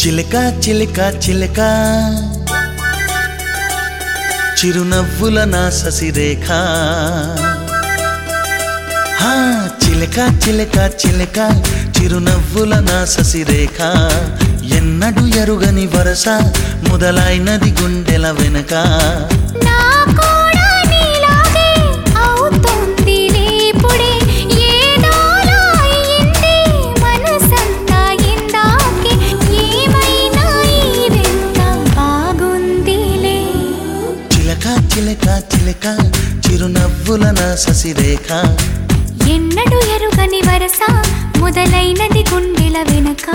చిలక చిలక చిలక చిరునవ్వుల నా ససిరేఖ హా, చిలక చిలక చిలక చిరునవ్వుల నా ససిరేఖ ఎన్నడు ఎరుగని వరస మొదలైనది గుండెల వెనక నా కూడా నీలాగే అవుతుందిలే ఇప్పుడే ఏదోలా అయింది మనసంతా ఇందాకే ఏమైనా ఈ వింత బాగుందిలే చిలక చిలక చిలక చిరునవ్వుల నా ససిరేఖ ఎన్నడు ఎరుగని వరస మొదలైనది గుండెల వెనక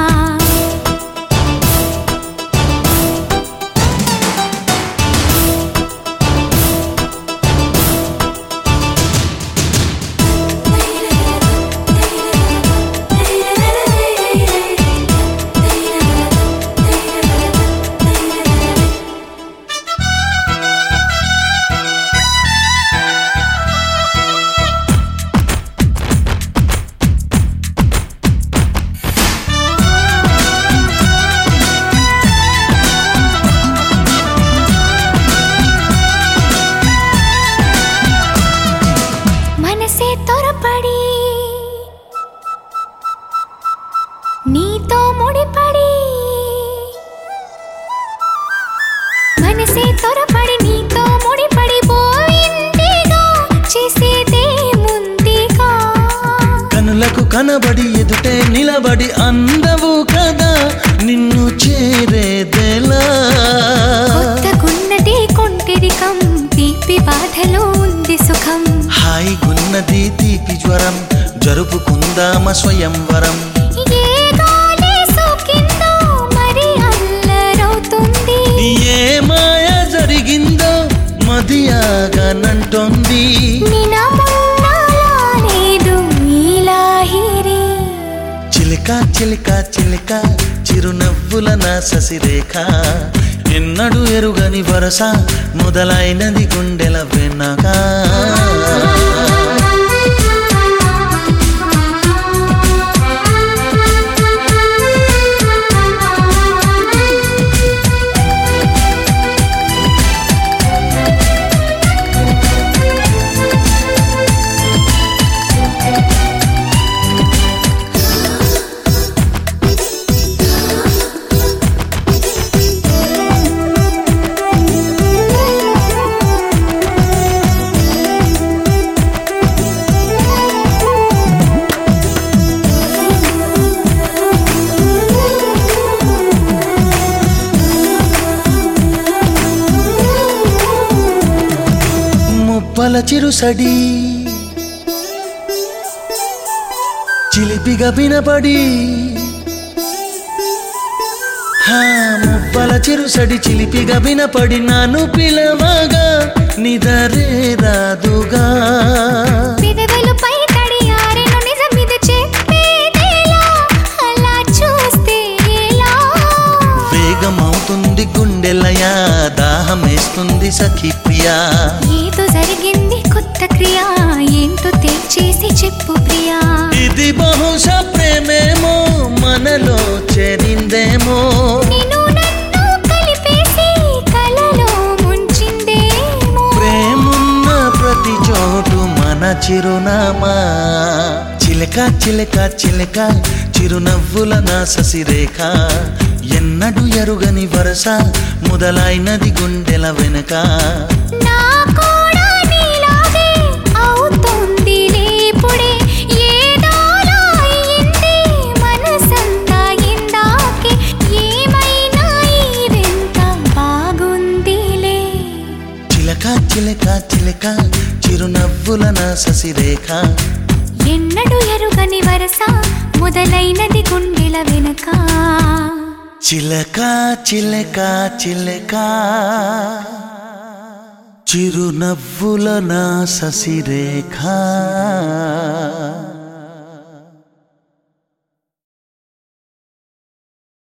మనసే త్వరపడి నీతో ముడిపడి మనసే త్వరపడి నీతో ముడిపడి పోయిందిగా చేసేదే ముందుగా కనులకు కనబడి ఎదుటే నిలబడి అందవు కదా నిన్ను చేరేదెలా కొత్తగున్నది కొంటెరికం తీపి బాధలో ఉంది సుఖం హాయిగున్నది తీపి జ్వరం జరుపుకుందామ స్వయంవరం ఏ గాలి సోకిందో మరి అల్లరవుతుంది ఏ మాయ జరిగిందో మదియాగానంటోంది నిన మొన్నలా లేదు ఈ లాహిరి చిలిక చిలిక చిలిక చిరునవ్వుల నా ససిరేఖ ఎన్నడు ఎరుగని వరస మొదలైనది గుండెల వెనక ముప్పల చిరుసడి చిలిపిగా వినపడి హా ముప్పల చిరుసడి చిలిపిగా వినపడి నాను పిలవగా నిదరే రాదుగా పెదవులపై తడియారెను నిజమిది చెప్పేదేలా అలా చూస్తే ఎలా వేగమవుతుంది గుండెలయా దాహమేస్తుంది సఖి ప్రియా ఏదో జరిగింది కొత్త క్రియ ఏంటో తేల్చేసి చెప్పు ప్రియా ఇది బహుశా ప్రేమేమో మనలో చేరిందేమో నిన్ను నన్ను కలిపేసి కలలో ముంచిందేమో ప్రేమున్న ప్రతి చోటు మన చిరునామా చిలక చిలక చిలక చిరునవ్వుల నా ససిరేఖ ఎన్నడు ఎరుగని వరస మొదలైనది గుండెల వెనక నా కూడా నీలాగే అవుతుందిలే ఇప్పుడే ఏదోలా అయింది మనసంతా ఇందాకే ఏమైనా ఈ వింత బాగుందిలే చిలక చిలక చిలక చిరునవ్వుల నా ససిరేఖ ఎన్నడు ఎరుగని వరస మొదలైనది గుండెల వెనక చిలక చిలక చిలక చిరునవ్వుల నా ససిరేఖ